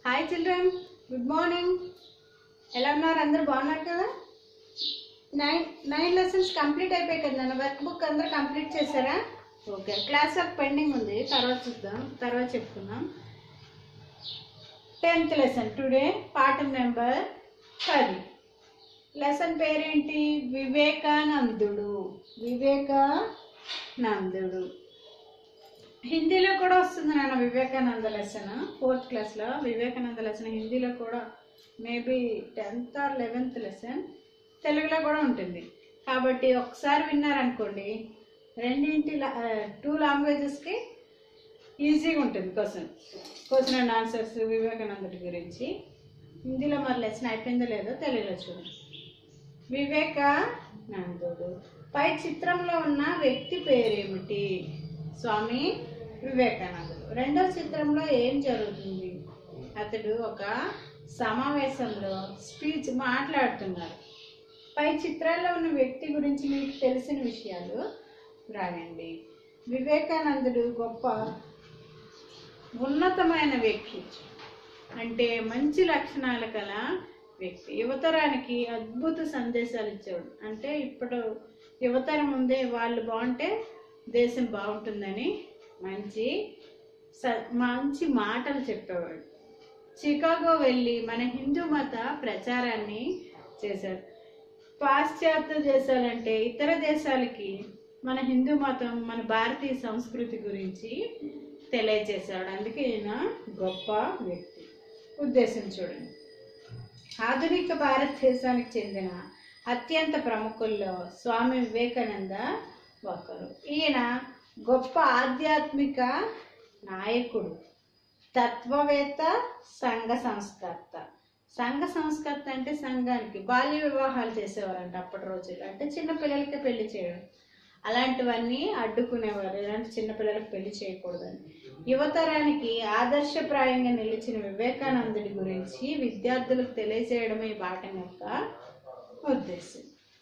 hi children good morning ఎలా ఉన్నారు అందరూ బాగున్నారు కదా నైన్ నైన్ లెసన్స్ కంప్లీట్ అయిపోయాయి కదా నన్ను వర్క్ బుక్ అందరూ కంప్లీట్ చేశారా ఓకే క్లాస్ వర్క్ పెండింగ్ ఉంది తర్వాత చూద్దాం తర్వాత చెప్పుకుందాం టెన్త్ లెసన్ టుడే పాఠం నెంబర్ పది లెసన్ పేరేంటి వివేకానందుడు వివేకానందుడు హిందీలో కూడా వస్తుంది నాన్న వివేకానంద లెసన్ ఫోర్త్ క్లాస్లో వివేకానంద లెసన్ హిందీలో కూడా maybe tenth or eleventh lesson తెలుగులో కూడా ఉంటుంది కాబట్టి ఒకసారి విన్నారనుకోండి రెండింటి టూ లాంగ్వేజెస్కి ఈజీగా ఉంటుంది క్వశ్చన్ క్వశ్చన్ అండ్ ఆన్సర్స్ వివేకానందుడి గురించి హిందీలో మరి లెసన్ అయిపోయిందో లేదో తెలుగులో చూడండి వివేకానందుడు పై చిత్రంలో ఉన్న వ్యక్తి పేరేమిటి స్వామి వివేకానందుడు రెండవ చిత్రంలో ఏం జరుగుతుంది అతడు ఒక సమావేశంలో స్పీచ్ మాట్లాడుతున్నారు పై చిత్రాల్లో ఉన్న వ్యక్తి గురించి మీకు తెలిసిన విషయాలు రాయండి వివేకానందుడు గొప్ప ఉన్నతమైన వ్యక్తి అంటే మంచి లక్షణాలు గల వ్యక్తి యువతరానికి అద్భుత సందేశాలు ఇచ్చేవాడు అంటే ఇప్పుడు యువతరం ఉందే వాళ్ళు బాగుంటే దేశం బాగుంటుందని మంచి స మంచి మాటలు చెప్పేవాడు చికాగో వెళ్ళి మన హిందూ మత ప్రచారాన్ని చేశారు పాశ్చాత్య దేశాలంటే ఇతర దేశాలకి మన హిందూ మతం మన భారతీయ సంస్కృతి గురించి తెలియజేశాడు అందుకే ఈయన గొప్ప వ్యక్తి ఉద్దేశం చూడండి ఆధునిక భారతదేశానికి చెందిన అత్యంత ప్రముఖుల్లో స్వామి వివేకానంద ఒకరు ఈయన గొప్ప ఆధ్యాత్మిక నాయకుడు తత్వవేత్త సంఘ సంస్కర్త సంఘ సంస్కర్త అంటే సంఘానికి బాల్య వివాహాలు చేసేవారంట అప్పటి రోజుల్లో అంటే చిన్న పిల్లలకి పెళ్లి చేయడం అలాంటివన్నీ అడ్డుకునేవారు ఇలాంటి చిన్నపిల్లలకు పెళ్లి చేయకూడదని యువతరానికి ఆదర్శప్రాయంగా నిలిచిన వివేకానందుడి గురించి విద్యార్థులకు తెలియజేయడమే ఈ పాఠం యొక్క ఉద్దేశం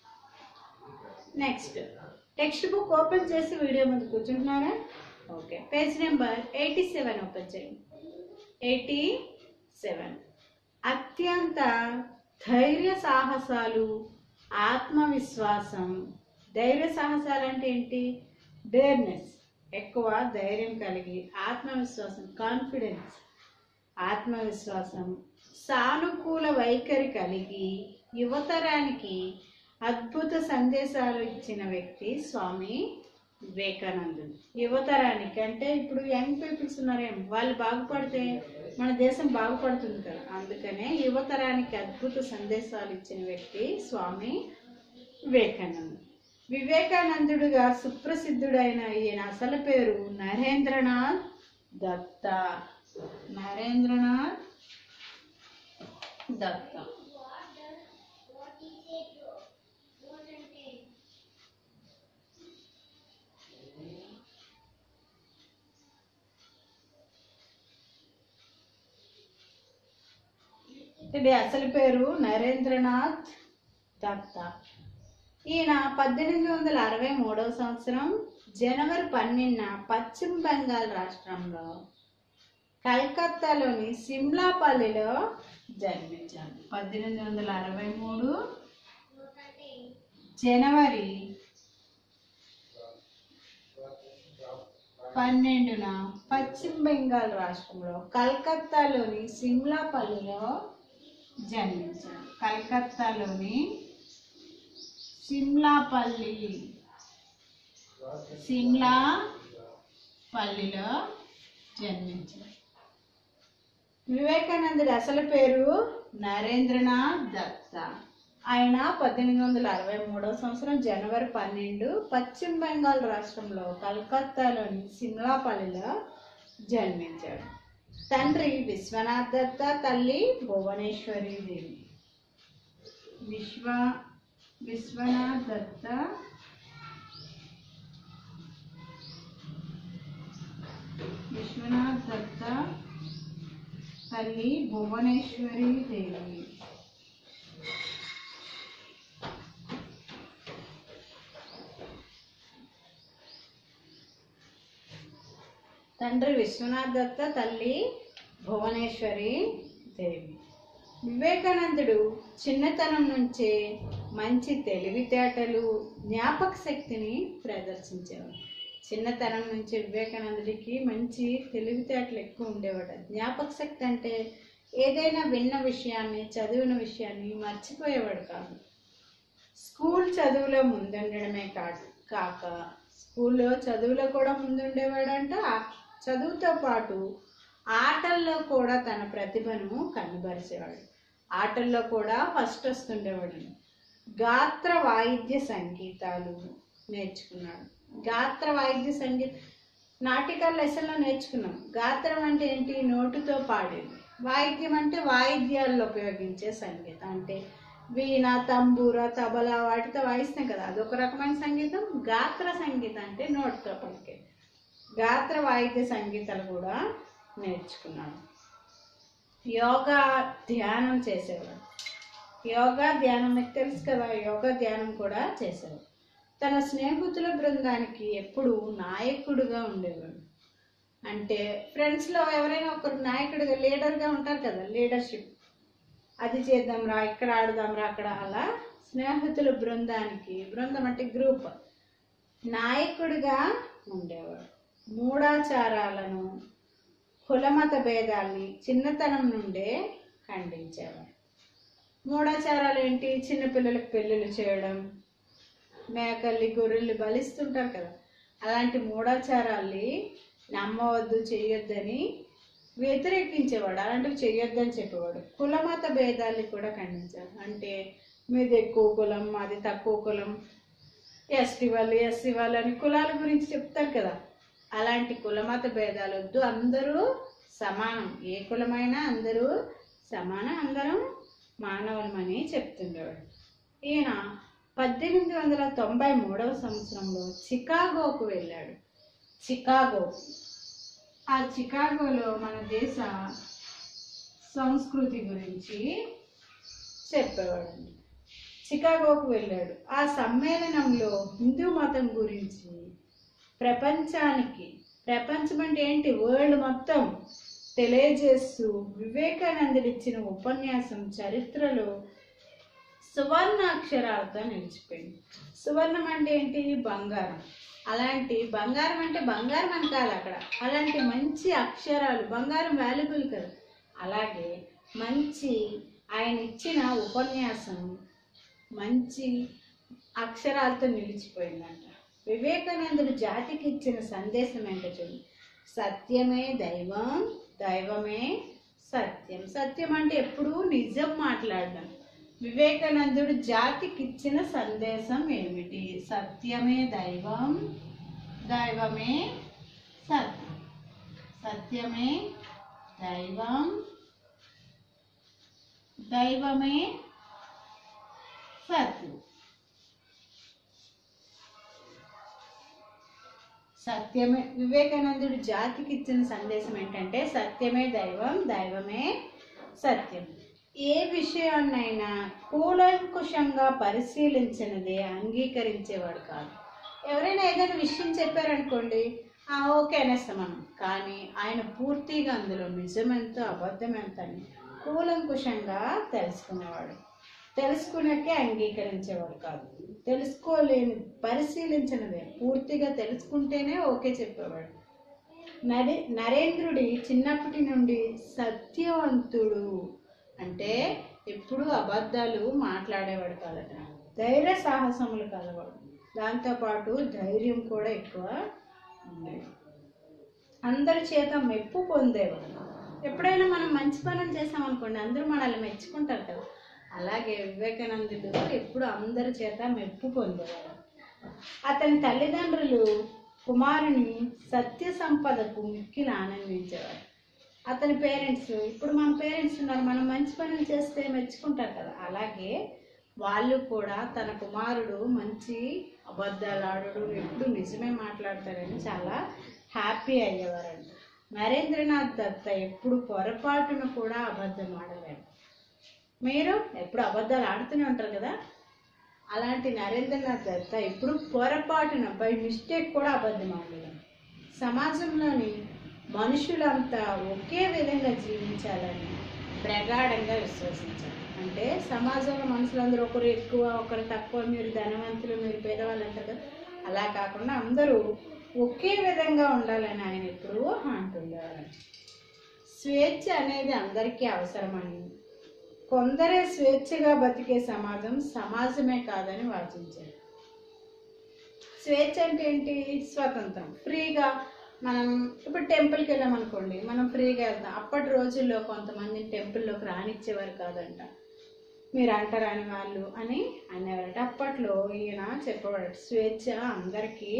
నెక్స్ట్ టెక్స్ట్ బుక్ ఓపెన్ చేసి వీడియో ముందు కూర్చుంటున్నారా okay page number eighty seven open చేయండి ఎయిటీ సెవెన్ అత్యంత ధైర్య సాహసాలు ఆత్మవిశ్వాసం ధైర్య సాహసాలు అంటే ఏంటి డేర్నెస్ ఎక్కువ ధైర్యం కలిగి ఆత్మవిశ్వాసం కాన్ఫిడెన్స్ ఆత్మవిశ్వాసం సానుకూల వైఖరి కలిగి యువతరానికి అద్భుత సందేశాలు ఇచ్చిన వ్యక్తి స్వామి వివేకానందుడు యువతరానికి అంటే ఇప్పుడు యంగ్ పీపుల్స్ ఉన్నారేం వాళ్ళు బాగుపడితే మన దేశం బాగుపడుతుంది కదా అందుకనే యువతరానికి అద్భుత సందేశాలు ఇచ్చిన వ్యక్తి స్వామి వివేకానందుడు వివేకానందుడుగా సుప్రసిద్ధుడైన ఈయన అసలు పేరు నరేంద్రనాథ్ దత్త నరేంద్రనాథ్ దత్త ఇది అసలు పేరు నరేంద్రనాథ్ దత్త ఈయన పద్దెనిమిది వందల అరవై మూడవ సంవత్సరం జనవరి పన్నెండున పశ్చిమ బెంగాల్ రాష్ట్రంలో కలకత్తాలోని సిమ్లాపల్లిలో జన్మించాడు పద్దెనిమిది వందల అరవై మూడు జనవరి పన్నెండున పశ్చిమ బెంగాల్ రాష్ట్రంలో కలకత్తాలోని సిమ్లాపల్లిలో జన్మించాడు కలకత్తాలోని సిమ్లాపల్లి సిమ్లా పల్లిలో జన్మించాడు వివేకానందుడి అసలు పేరు నరేంద్రనాథ్ దత్త ఆయన పద్దెనిమిది వందల అరవై మూడవ సంవత్సరం జనవరి పన్నెండు పశ్చిమ బెంగాల్ రాష్ట్రంలో కలకత్తాలోని సిమ్లాపల్లిలో జన్మించాడు తండ్రి విశ్వనాథ్ దత్త తల్లి భువనేశ్వరి దేవి విశ్వ విశ్వనాథ్ దత్త విశ్వనాథ్ దత్త తల్లి భువనేశ్వరి దేవి తండ్రి విశ్వనాథ్ దత్త తల్లి భువనేశ్వరి తెలివి వివేకానందుడు చిన్నతనం నుంచే మంచి తెలివితేటలు జ్ఞాపక శక్తిని ప్రదర్శించేవాడు చిన్నతనం నుంచి వివేకానందుడికి మంచి తెలివితేటలు ఎక్కువ ఉండేవాడు జ్ఞాపక శక్తి అంటే ఏదైనా విన్న విషయాన్ని చదివిన విషయాన్ని మర్చిపోయేవాడు కాదు స్కూల్ చదువులో ముందుండడమే కాదు కాక స్కూల్లో చదువులో కూడా ముందుండేవాడంట ఆ చదువుతో పాటు ఆటల్లో కూడా తన ప్రతిభను కనబరిచేవాడు ఆటల్లో కూడా ఫస్ట్ వస్తుండేవాడు గాత్ర వాయిద్య సంగీతాలు నేర్చుకున్నాడు గాత్ర వాయిద్య సంగీత నాటికల్ లెసన్లో నేర్చుకున్నాం గాత్రం అంటే ఏంటి నోటుతో పాడేది వాయిద్యం అంటే వాయిద్యాల్లో ఉపయోగించే సంగీతం అంటే వీణ తంబూర తబలా వాటితో వాయిస్తాం కదా అదొక రకమైన సంగీతం గాత్ర సంగీతం అంటే నోటితో పలికే గాత్ర వాయిద్య సంగీతాలు కూడా నేర్చుకున్నాడు యోగా ధ్యానం చేసేవాడు యోగా ధ్యానం మీకు తెలుసు కదా యోగా ధ్యానం కూడా చేసేవాడు తన స్నేహితుల బృందానికి ఎప్పుడు నాయకుడుగా ఉండేవాడు అంటే ఫ్రెండ్స్లో ఎవరైనా ఒకరు నాయకుడిగా లీడర్గా ఉంటారు కదా లీడర్షిప్ అది చేద్దాం రా ఇక్కడ ఆడుదాం రా అక్కడ అలా స్నేహితుల బృందానికి బృందం అంటే గ్రూప్ నాయకుడిగా ఉండేవాడు మూఢాచారాలను కులమత భేదాల్ని చిన్నతనం నుండే ఖండించేవాడు మూఢాచారాలు ఏంటి చిన్నపిల్లలకు పెళ్ళిళ్ళు చేయడం మేకల్ని గొర్రెల్ని బలిస్తుంటారు కదా అలాంటి మూఢాచారాల్ని నమ్మవద్దు చెయ్యొద్దని వ్యతిరేకించేవాడు అలాంటివి చెయ్యొద్దని చెప్పేవాడు కులమత భేదాల్ని కూడా ఖండించాడు అంటే మీది ఎక్కువ కులం మాది తక్కువ కులం ఎస్టీ వాళ్ళు ఎస్సీ వాళ్ళు అని కులాల గురించి చెప్తారు కదా అలాంటి కులమత భేదాలు వద్దు అందరూ సమానం ఏ కులమైనా అందరూ సమానం అందరం మానవులమని చెప్తుండేవాడు ఈయన పద్దెనిమిది వందల తొంభై మూడవ సంవత్సరంలో చికాగోకు వెళ్ళాడు చికాగో ఆ చికాగోలో మన దేశ సంస్కృతి గురించి చెప్పేవాడు చికాగోకు వెళ్ళాడు ఆ సమ్మేళనంలో హిందూ మతం గురించి ప్రపంచానికి ప్రపంచం అంటే ఏంటి వరల్డ్ మొత్తం తెలియజేస్తూ వివేకానందుడు ఇచ్చిన ఉపన్యాసం చరిత్రలో సువర్ణ అక్షరాలతో నిలిచిపోయింది సువర్ణం అంటే ఏంటి బంగారం అలాంటి బంగారం అంటే బంగారం అని కాదు అక్కడ అలాంటి మంచి అక్షరాలు బంగారం వాల్యుబుల్ కదా అలాగే మంచి ఆయన ఇచ్చిన ఉపన్యాసం మంచి అక్షరాలతో నిలిచిపోయిందంట వివేకానందుడు జాతికి ఇచ్చిన సందేశం ఏంటో చూడండి సత్యమే దైవం దైవమే సత్యం సత్యం అంటే ఎప్పుడూ నిజం మాట్లాడడం వివేకానందుడు జాతికి ఇచ్చిన సందేశం ఏమిటి సత్యమే దైవం దైవమే సత్యం సత్యమే దైవం దైవమే సత్యం సత్యమే వివేకానందుడు జాతికి ఇచ్చిన సందేశం ఏంటంటే సత్యమే దైవం దైవమే సత్యం ఏ విషయాన్నైనా కూలంకుషంగా పరిశీలించినదే అంగీకరించేవాడు కాదు ఎవరైనా ఏదైనా విషయం చెప్పారనుకోండి "ఆ, ఓకే అనేస్తాం మనం కానీ ఆయన పూర్తిగా అందులో నిజమెంతో అబద్ధం ఎంత అని కూలంకుషంగా తెలుసుకునేవాడు తెలుసుకున్నకే అంగీకరించేవాడు కాదు తెలుసుకోలేని పరిశీలించినదే పూర్తిగా తెలుసుకుంటేనే ఓకే చెప్పేవాడు నరే నరేంద్రుడి చిన్నప్పటి నుండి సత్యవంతుడు అంటే ఎప్పుడూ అబద్ధాలు మాట్లాడేవాడు కాదట ధైర్య సాహసములు కలవాడు దాంతోపాటు ధైర్యం కూడా ఎక్కువ ఉండేది అందరి చేత మెప్పు పొందేవాడు ఎప్పుడైనా మనం మంచి పనులు చేసామనుకోండి అందరూ మనల్ని మెచ్చుకుంటారు కదా అలాగే వివేకానందుడు ఎప్పుడు అందరి చేత మెప్పు పొందేవాడు అతని తల్లిదండ్రులు కుమారుని సత్య సంపదకు మిక్కిలి ఆనందించేవారు అతని పేరెంట్స్ ఇప్పుడు మన పేరెంట్స్ ఉన్నారు మనం మంచి పనులు చేస్తే మెచ్చుకుంటారు కదా అలాగే వాళ్ళు కూడా తన కుమారుడు మంచి అబద్ధాలు ఆడడు ఎప్పుడు నిజమే మాట్లాడతారని చాలా హ్యాపీ అయ్యేవారంట నరేంద్రనాథ్ దత్త ఎప్పుడు పొరపాటును కూడా అబద్ధం ఆడలేడు మీరు ఎప్పుడు అబద్ధాలు ఆడుతూనే ఉంటారు కదా అలాంటి నరేంద్రనాథ్ దత్త ఎప్పుడు పొరపాటున బై మిస్టేక్ కూడా అబద్ధం ఆడలేదు సమాజంలోని మనుషులంతా ఒకే విధంగా జీవించాలని ప్రగాఢంగా విశ్వసించాలి అంటే సమాజంలో మనుషులందరూ ఒకరు ఎక్కువ ఒకరు తక్కువ మీరు ధనవంతులు మీరు పేదవాళ్ళు అంటారు కదా అలా కాకుండా అందరూ ఒకే విధంగా ఉండాలని ఆయన ఎప్పుడూ అంటుండేవారు స్వేచ్ఛ అనేది అందరికీ అవసరమని కొందరే స్వేచ్ఛగా బతికే సమాజం సమాజమే కాదని వాచించారు స్వేచ్ఛ అంటే ఏంటి స్వతంత్రం ఫ్రీగా మనం ఇప్పుడు టెంపుల్కి వెళ్ళామనుకోండి మనం ఫ్రీగా వెళ్తాం అప్పటి రోజుల్లో కొంతమంది టెంపుల్లోకి రానిచ్చేవారు కాదంట మీరు అంటరాని వాళ్ళు అని అనేవారట అప్పట్లో ఈయన చెప్పేవాడు స్వేచ్ఛ అందరికీ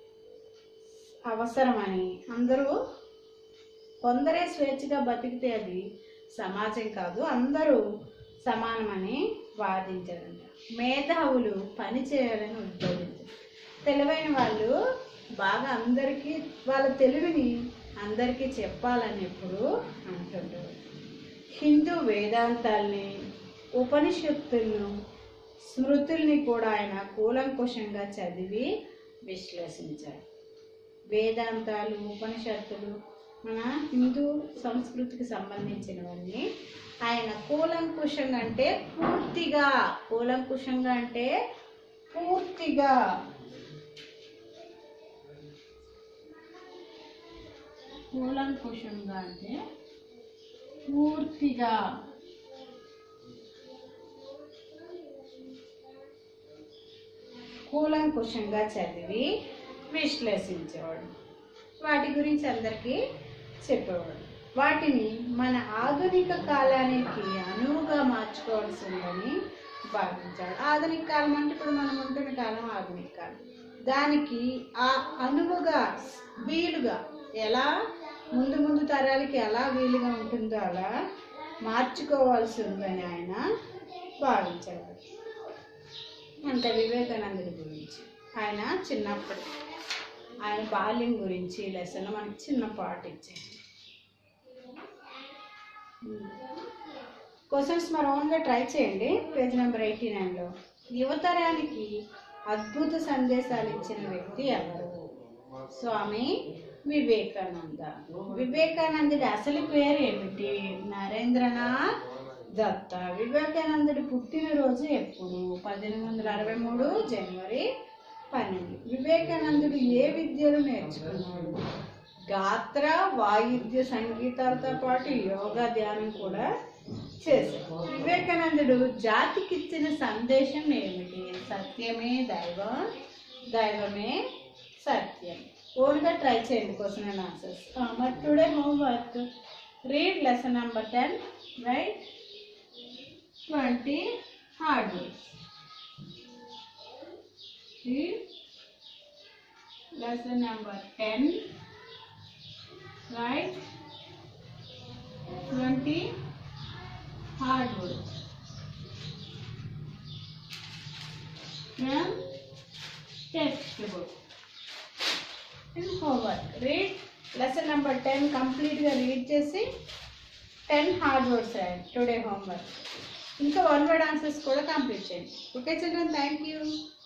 అవసరమని అందరూ కొందరే స్వేచ్ఛగా బతికితే అది సమాజం కాదు అందరూ సమానమని వాదించారంట మేధావులు పని చేయాలని ఉద్బోధించారు తెలివైన వాళ్ళు బాగా అందరికీ వాళ్ళ తెలివిని అందరికీ చెప్పాలని ఎప్పుడు అంటుంటారు హిందూ వేదాంతాల్ని ఉపనిషత్తులను స్మృతుల్ని కూడా ఆయన కూలంకుషంగా చదివి విశ్లేషించారు వేదాంతాలు ఉపనిషత్తులు మన హిందూ సంస్కృతికి సంబంధించినవన్నీ ఆయన కూలంకుషంగా అంటే పూర్తిగా కూలంకుషంగా అంటే పూర్తిగా కూలంకుషంగా అంటే పూర్తిగా కూలంకుషంగా చదివి విశ్లేషించేవాడు వాటి గురించి అందరికీ చెప్పేవాడు వాటిని మన ఆధునిక కాలానికి అనువుగా మార్చుకోవాల్సి ఉందని భావించాడు ఆధునిక కాలం అంటే ఇప్పుడు మనం ఉంటున్న కాలం ఆధునిక కాలం దానికి ఆ అనువుగా వీలుగా ఎలా ముందు ముందు తరాలకి ఎలా వీలుగా ఉంటుందో అలా మార్చుకోవాల్సి ఉందని ఆయన భావించేవాడు అంత వివేకానందుడి గురించి ఆయన చిన్నప్పుడు ఆయన బాల్యం గురించి లెసన్ మనకి చిన్న పాట ఇచ్చారు క్వశ్చన్స్ మరి ఓన్గా ట్రై చేయండి పేజ్ నెంబర్ ఎయిటీ నైన్లో యువతరానికి అద్భుత సందేశాలు ఇచ్చిన వ్యక్తి ఎవరు స్వామి వివేకానంద వివేకానందుడి అసలు పేరు ఏమిటి నరేంద్రనాథ్ దత్త వివేకానందుడి పుట్టినరోజు ఎప్పుడు పద్దెనిమిది వందల అరవై మూడు జనవరి పన్నెండు వివేకానందుడు ఏ విద్యలు నేర్చుకున్నాడు గాత్ర వాయిద్య సంగీతాలతో పాటు యోగా ధ్యానం కూడా చేశాడు వివేకానందుడు జాతికి ఇచ్చిన సందేశం ఏమిటి సత్యమే దైవం దైవమే సత్యం ఓన్గా ట్రై చేయండి క్వశ్చన్ అండ్ ఆన్సర్స్ మరి today homework read lesson number ten write twenty hard works read lesson number 10 right 20 hard words from textbook and homework read lesson number 10 complete గా రీడ్ చేసి టెన్ హార్డ్ వర్డ్స్ రాయండి today homework ఇంకా one word answers కూడా complete చేయండి okay children thank you